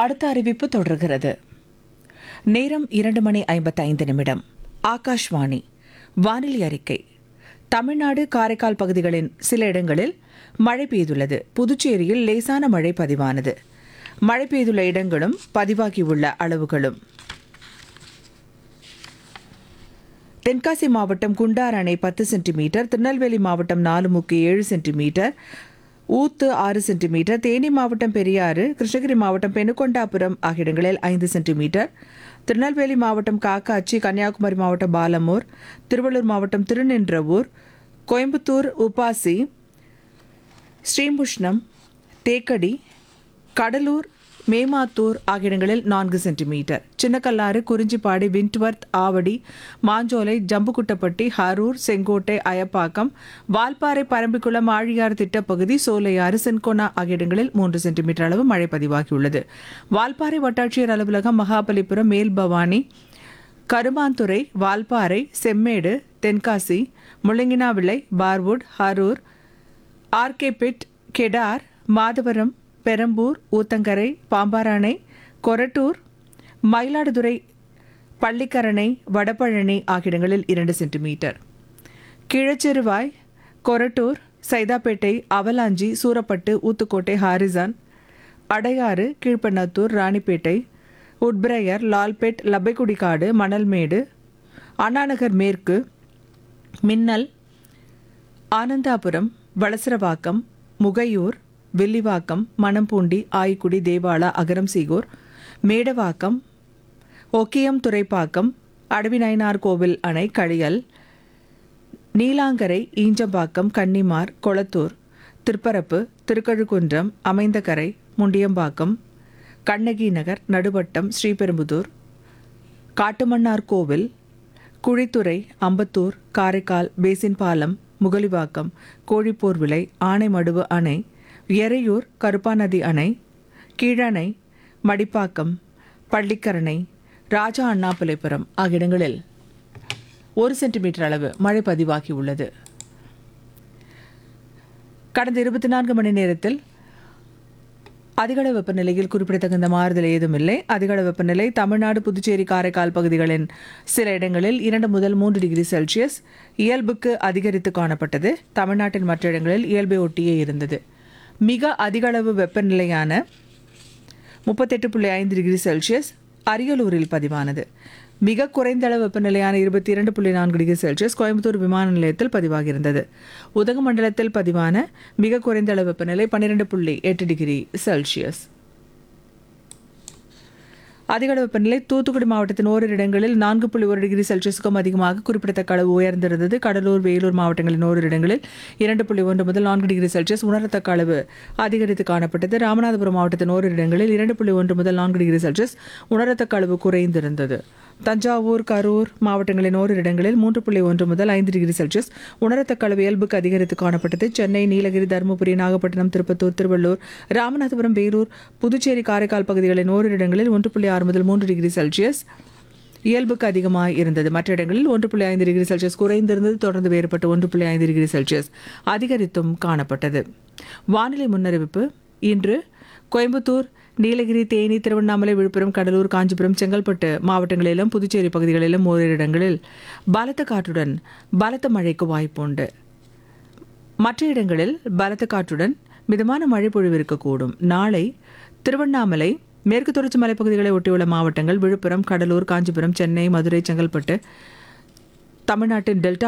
அடுத்த அறிவிப்பு தொடர்கிறது நேரம் இரண்டு மணி ஐம்பத்தைந்து நிமிடம் ஆகாஷ்வாணி வானிலை அறிக்கை தமிழ்நாடு காரைக்கால் பகுதிகளின் சில இடங்களில் மழை பெய்துள்ளது புதுச்சேரியில் லேசான மழை பதிவானது மழை பெய்துள்ள இடங்களும் பதிவாகியுள்ள அளவுகளும் தென்காசி மாவட்டம் குண்டார் அணை பத்து சென்டிமீட்டர் திருநெல்வேலி மாவட்டம் நாலுமுக்கு ஏழு சென்டிமீட்டர் ஊத்து ஆறு சென்டிமீட்டர் தேனி மாவட்டம் பெரியாறு கிருஷ்ணகிரி மாவட்டம் பெனுகொண்டாபுரம் ஆகிய இடங்களில் ஐந்து சென்டிமீட்டர் திருநெல்வேலி மாவட்டம் காக்காச்சி கன்னியாகுமரி மாவட்டம் பாலமூர் திருவள்ளூர் மாவட்டம் திருநின்றவூர் கோயம்புத்தூர் உப்பாசி ஸ்ரீமுஷ்ணம் தேக்கடி கடலூர் மேமாத்தூர் ஆகிய இடங்களில் நான்கு சென்டிமீட்டர் சின்னக்கல்லாறு குறிஞ்சிப்பாடி விண்ட்வர்த் ஆவடி மாஞ்சோலை ஜம்புக்குட்டப்பட்டி ஹரூர் செங்கோட்டை அயப்பாக்கம் வால்பாறை பரம்பிக்குளம் ஆழியார் திட்டப்பகுதி சோலையாறு சென்கோனா ஆகிய இடங்களில் மூன்று சென்டிமீட்டர் அளவு மழை பதிவாகியுள்ளது வால்பாறை வட்டாட்சியர் அலுவலகம் மகாபலிபுரம் மேல்பவானி கருமாந்துறை வால்பாறை செம்மேடு தென்காசி முள்ளங்கினாவிளை பார்வுட் ஹரூர் ஆர்கேபெட் கெடார் மாதவரம் பெரம்பூர் ஊத்தங்கரை பாம்பாராணை கொரட்டூர் மயிலாடுதுறை பள்ளிக்கரணை வடபழனி ஆகிய இடங்களில் இரண்டு centimetre Keezhacheruvai Korattur Saidapet Avalanche Surapattu Uthukottai Harrison Adyar Keezhpennathur Ranipet Woodbriar Lalpet Labbaikudikadu Manalmedu Annanagar மேற்கு மின்னல் ஆனந்தாபுரம் வளசரவாக்கம் முகையூர் வில்லிவாக்கம் மணம்பூண்டி ஆய்க்குடி தேவாலா அகரம் சீகூர் மேடவாக்கம் ஒக்கியம் துறைப்பாக்கம் அடவிநயனார் கோவில் அணை களியல் நீலாங்கரை ஈஞ்சம்பாக்கம் கன்னிமார் கொளத்தூர் திருப்பரப்பு திருக்கழுக்குன்றம் அமைந்தகரை முண்டியம்பாக்கம் கண்ணகி நகர் நடுவட்டம் ஸ்ரீபெரும்புதூர் காட்டுமன்னார் கோவில் குழித்துறை அம்பத்தூர் காரைக்கால் பேசின் பாலம் முகலிவாக்கம் கோழிப்போர் விலை ஆனைமடுவு அணை எறையூர் கருப்பாநதி அணை கீழணை மடிப்பாக்கம் பள்ளிக்கரணை ராஜா அண்ணாபிள்ளைபுரம் ஆகிய இடங்களில் ஒரு சென்டிமீட்டர் அளவு மழை பதிவாகி உள்ளது கடந்த இருபத்தி நான்கு மணி நேரத்தில் அதிகள வெப்பநிலையில் குறிப்பிடத்தகுந்த மாறுதல் ஏதும் இல்லை அதிகள வெப்பநிலை தமிழ்நாடு புதுச்சேரி காரைக்கால் பகுதிகளின் சில இடங்களில் இரண்டு முதல் மூன்று டிகிரி செல்சியஸ் இயல்புக்கு அதிகரித்து காணப்பட்டது தமிழ்நாட்டின் மற்ற இடங்களில் இயல்பை ஒட்டியே இருந்தது மிக அதிகளவு வெப்பநிலையான முப்பத்தெட்டு புள்ளி ஐந்து டிகிரி செல்சியஸ் அரியலூரில் பதிவானது மிக குறைந்த அளவு வெப்பநிலையான இருபத்தி இரண்டு புள்ளி நான்கு டிகிரி செல்சியஸ் கோயம்புத்தூர் விமான நிலையத்தில் பதிவாகியிருந்தது உதகமண்டலத்தில் பதிவான மிக குறைந்த அளவு வெப்பநிலை பன்னிரெண்டு புள்ளி எட்டு டிகிரி செல்சியஸ் அதிக அளவு வெப்பநிலை தூத்துக்குடி மாவட்டத்தின் ஓரிரு இடங்களில் நான்கு புள்ளி ஒரு டிகிரி செல்சியஸுக்கும் அதிகமாக குறிப்பிடத்தக்க அளவு உயர்ந்திருந்தது கடலூர் வேலூர் மாவட்டங்களின் ஓரிரு இடங்களில் இரண்டு புள்ளி ஒன்று முதல் நான்கு டிகிரி செல்சியஸ் உணரத்தக்க அளவு அதிகரித்து காணப்பட்டது ராமநாதபுரம் மாவட்டத்தின் ஓரிரு இடங்களில் இரண்டு புள்ளி ஒன்று முதல் நான்கு டிகிரி செல்சியஸ் உணரத்தக்க அளவு குறைந்திருந்தது தஞ்சாவூர் கரூர் மாவட்டங்களின் ஓரிரு இடங்களில் மூன்று புள்ளி ஒன்று முதல் ஐந்து டிகிரி செல்சியஸ் உணரத்தக்க அளவு இயல்புக்கு அதிகரித்து காணப்பட்டது சென்னை நீலகிரி தருமபுரி நாகப்பட்டினம் திருப்பத்தூர் திருவள்ளூர் ராமநாதபுரம் வேலூர் புதுச்சேரி காரைக்கால் பகுதிகளின் ஓரிரு இடங்களில் ஒன்று புள்ளி ஆறு முதல் மூன்று டிகிரி செல்சியஸ் இயல்புக்கு அதிகமாக இருந்தது மற்ற இடங்களில் ஒன்று புள்ளி ஐந்து டிகிரி செல்சியஸ் குறைந்திருந்தது தொடர்ந்து வேறுபட்டு ஒன்று புள்ளி ஐந்து டிகிரி செல்சியஸ் அதிகரித்தும் காணப்பட்டது வானிலை முன்னறிவிப்பு இன்று கோயம்புத்தூர் நீலகிரி தேனி திருவண்ணாமலை விழுப்புரம் கடலூர் காஞ்சிபுரம் செங்கல்பட்டு மாவட்டங்களிலும் புதுச்சேரி பகுதிகளிலும் ஓரிரு இடங்களில் பலத்த காற்றுடன் பலத்த மழைக்கு வாய்ப்புண்டு மற்ற இடங்களில் பலத்த காற்றுடன் மிதமான மழை பொழிவு இருக்கக்கூடும் நாளை திருவண்ணாமலை மேற்கு தொடர்ச்சி மலைப்பகுதிகளை ஒட்டியுள்ள மாவட்டங்கள் விழுப்புரம் கடலூர் காஞ்சிபுரம் சென்னை மதுரை செங்கல்பட்டு தமிழ்நாட்டின் டெல்டா